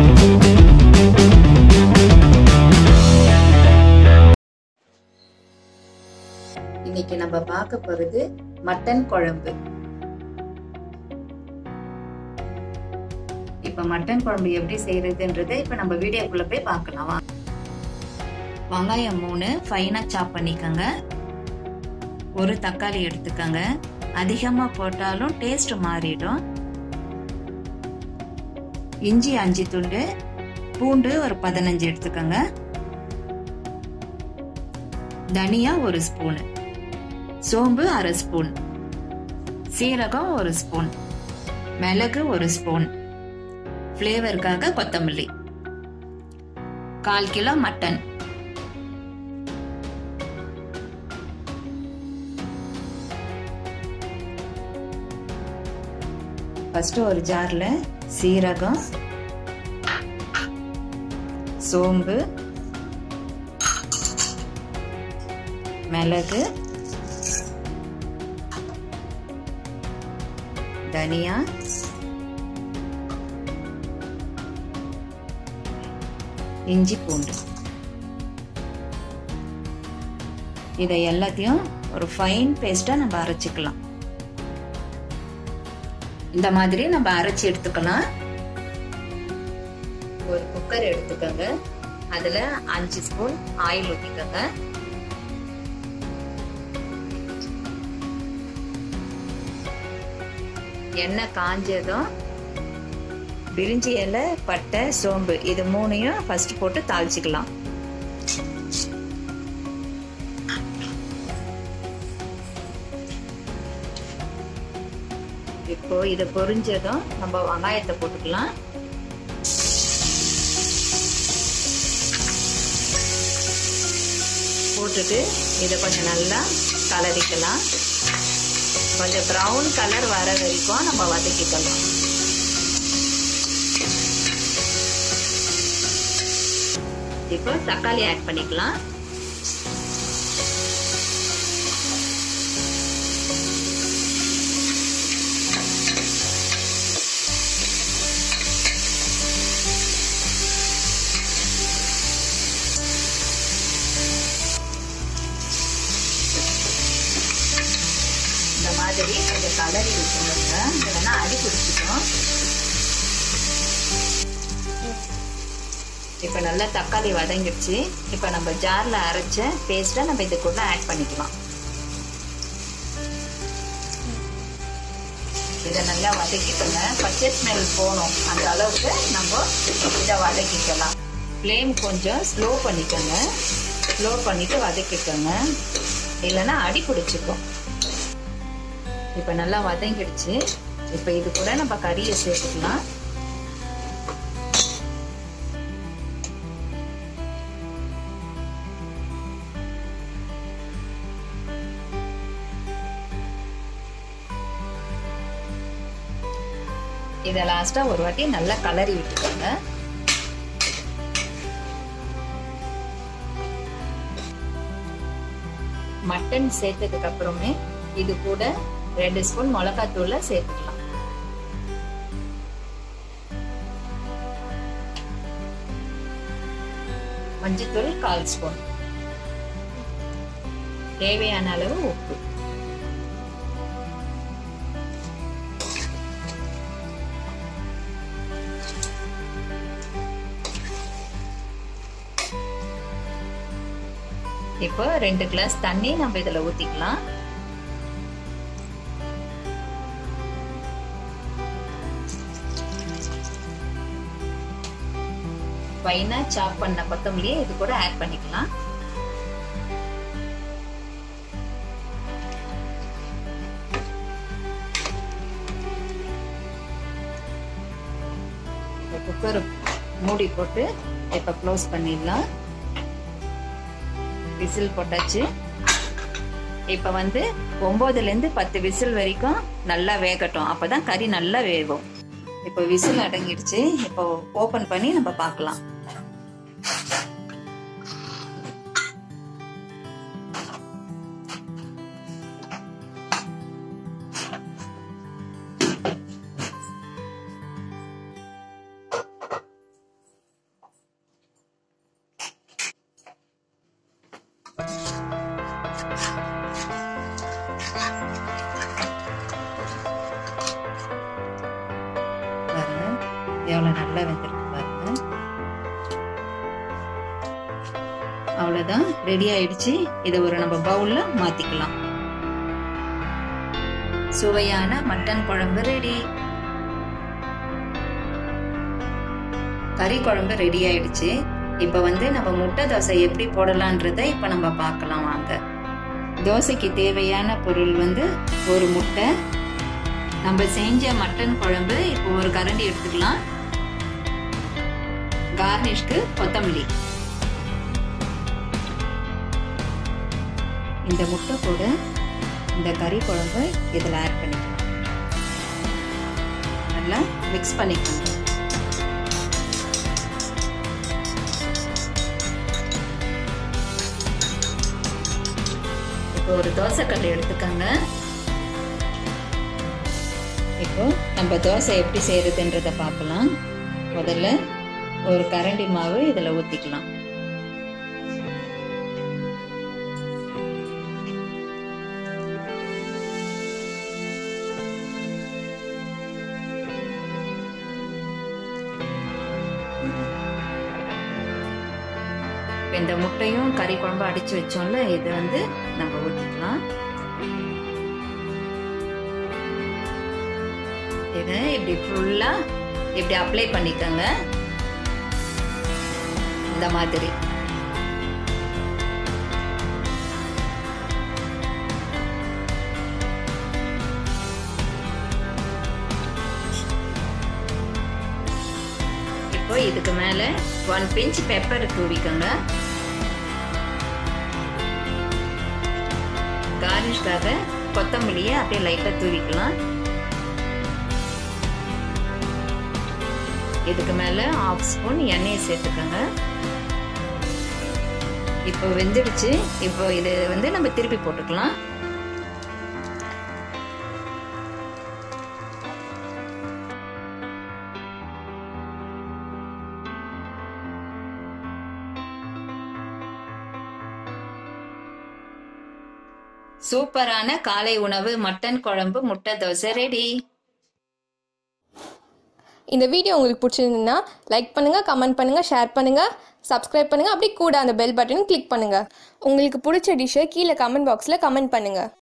இன்னைக்கு நம்ம பார்க்க போறது மட்டன் குழம்பு இப்ப மட்டன் குழம்பு எப்படி செய்யறதுன்றதை இப்ப நம்ம வீடியோக்குள்ள போய் பார்க்கலாம் வா. வெங்காயம் மூணு ஃபைனா சாப் பண்ணிக்கோங்க ஒரு தக்காளி எடுத்துக்கோங்க அதிகமா போட்டாலும் டேஸ்ட் மாறிடும் இஞ்சி அஞ்சு துண்டு பூண்டு ஒரு பதினஞ்சு எடுத்துக்கோங்க தனியா ஒரு ஸ்பூன் சோம்பு அரை ஸ்பூன் சீரகம் ஒரு ஸ்பூன் மிளகு ஒரு ஸ்பூன் ஃப்ளேவருக்காக கொத்தமல்லி கால் கிலோ மட்டன் ஃபர்ஸ்ட் ஒரு ஜார்ல சீரகம் சோம்பு மிளகு தனியா இஞ்சி பூண்டு இதை எல்லாத்தையும் ஒரு ஃபைன் பேஸ்டா நம்ம அரைச்சிக்கலாம் இந்த மாதிரி நம்ம அரைச்சி எடுத்துக்கலாம் ஒரு குக்கர் எடுத்துக்கோங்க அதுல அஞ்சு ஸ்பூன் ஆயில் ஊற்றிக்கோங்க எண்ணெய் காஞ்சதும் பிரிஞ்சி இலை பட்டை சோம்பு இது மூணையும் ஃபர்ஸ்ட் போட்டு தாளிச்சுக்கலாம் இப்போ இது பொரிஞ்சதும் நம்ம வெங்காயத்தை போட்டுக்கலாம் போட்டுட்டு இதை கொஞ்சம் நல்லா கலரிக்கலாம் கொஞ்சம் ப்ரௌன் கலர் வர வரைக்கும் நம்ம வதக்கிக்கலாம் இப்போ தக்காளி ஆட் பண்ணிக்கலாம் இந்த மாதிரி கொஞ்சம் கலரி வச்சுருங்க இல்லைன்னா அடி பிடிச்சிக்கும் இப்போ நல்லா தக்காளி வதங்கிடுச்சு இப்போ நம்ம ஜாரில் அரைச்ச பேஸ்ட்டை நம்ம இதுக்குள்ள ஆட் பண்ணிக்கலாம் இதை நல்லா வதக்கிக்கோங்க பச்சை ஸ்மெல் போகணும் அந்த அளவுக்கு நம்ம இதை வதக்கிக்கலாம் ஃப்ளேம் கொஞ்சம் ஸ்லோ பண்ணிக்கோங்க ஸ்லோ பண்ணிட்டு வதக்கிக்கோங்க இல்லைன்னா அடி பிடிச்சிக்கும் இப்போ நல்லா வதங்கிடுச்சு இப்போ இது கூட நம்ம கறியை சேர்த்துக்கலாம் இதை லாஸ்டா ஒரு வாட்டி நல்லா கலரி விட்டுக்கோங்க மட்டன் சேர்த்ததுக்கு அப்புறமே இது கூட ரெண்டு ஸ்பூன் மிளகாத்தூள சேர்த்துக்கலாம் மஞ்சத்தூள் கால் ஸ்பூன் தேவையான அளவு உப்பு இப்போ ரெண்டு கிளாஸ் தண்ணி நம்ம இதுல ஊத்திக்கலாம் ஃபைனா சாப் பண்ண கொத்தமல்லியை இது கூட ஆட் பண்ணிக்கலாம் குக்கர் மூடி போட்டு இப்ப க்ளோஸ் பண்ணிடலாம் விசில் போட்டாச்சு இப்ப வந்து ஒன்பதுல இருந்து பத்து விசில் வரைக்கும் நல்லா வேகட்டும் அப்பதான் கறி நல்லா வேகும் இப்போ விசில் அடங்கிடுச்சு இப்போ ஓபன் பண்ணி நம்ம பார்க்கலாம் எவ்வளோ நல்லா வெந்திருக்கு பாருங்க அவ்வளோதான் ரெடி ஆயிடுச்சு இதை ஒரு நம்ம பவுலில் மாற்றிக்கலாம் சுவையான மட்டன் குழம்பு ரெடி கறி குழம்பு ரெடி ஆயிடுச்சு இப்போ வந்து நம்ம முட்டை தோசை எப்படி போடலான்றத இப்போ நம்ம பார்க்கலாம் வாங்க தோசைக்கு தேவையான பொருள் வந்து ஒரு முட்டை நம்ம செஞ்ச மட்டன் குழம்பு இப்போ ஒரு கரண்டி எடுத்துக்கலாம் கார்னிஷ்க்கு கொத்தமல்லி இந்த முட்டை கூட இந்த கறி குழம்பு இதில் ஆட் பண்ணிக்கலாம் நல்லா மிக்ஸ் பண்ணிக்கணும் இப்போ ஒரு தோசைக்கல் எடுத்துக்கோங்க இப்போ நம்ம தோசை எப்படி செய்யறதுன்றத பார்க்கலாம் முதல்ல ஒரு கரண்டி மாவு இதில் ஊற்றிக்கலாம் இந்த முட்டையும் கறி குழம்பு அடிச்சு வச்சோம்ல இது வந்து நம்ம ஊற்றிக்கலாம் இதை இப்படி ஃபுல்லா இப்படி அப்ளை பண்ணிக்கோங்க இந்த மாதிரி இப்போ இதுக்கு மேல ஒன் பிஞ்ச் பெப்பர் தூவிக்கோங்க கார்னிஷ்காக கொத்தமல்லியை அப்படியே லைட்டாக தூவிக்கலாம் இதுக்கு மேலே ஆஃப் ஸ்பூன் எண்ணெயை சேர்த்துக்கோங்க இப்போ வெந்துடுச்சு இப்போ இது வந்து நம்ம திருப்பி போட்டுக்கலாம் சூப்பரான காலை உணவு மட்டன் குழம்பு முட்டை தோசை ரெடி இந்த வீடியோ உங்களுக்கு பிடிச்சிருந்ததுன்னா லைக் பண்ணுங்கள் கமெண்ட் பண்ணுங்கள் ஷேர் பண்ணுங்கள் சப்ஸ்கிரைப் பண்ணுங்கள் அப்படி கூட அந்த பெல் பட்டனும் கிளிக் பண்ணுங்கள் உங்களுக்கு பிடிச்ச டிஷ்ஷை கீழே கமெண்ட் பாக்ஸில் கமெண்ட் பண்ணுங்கள்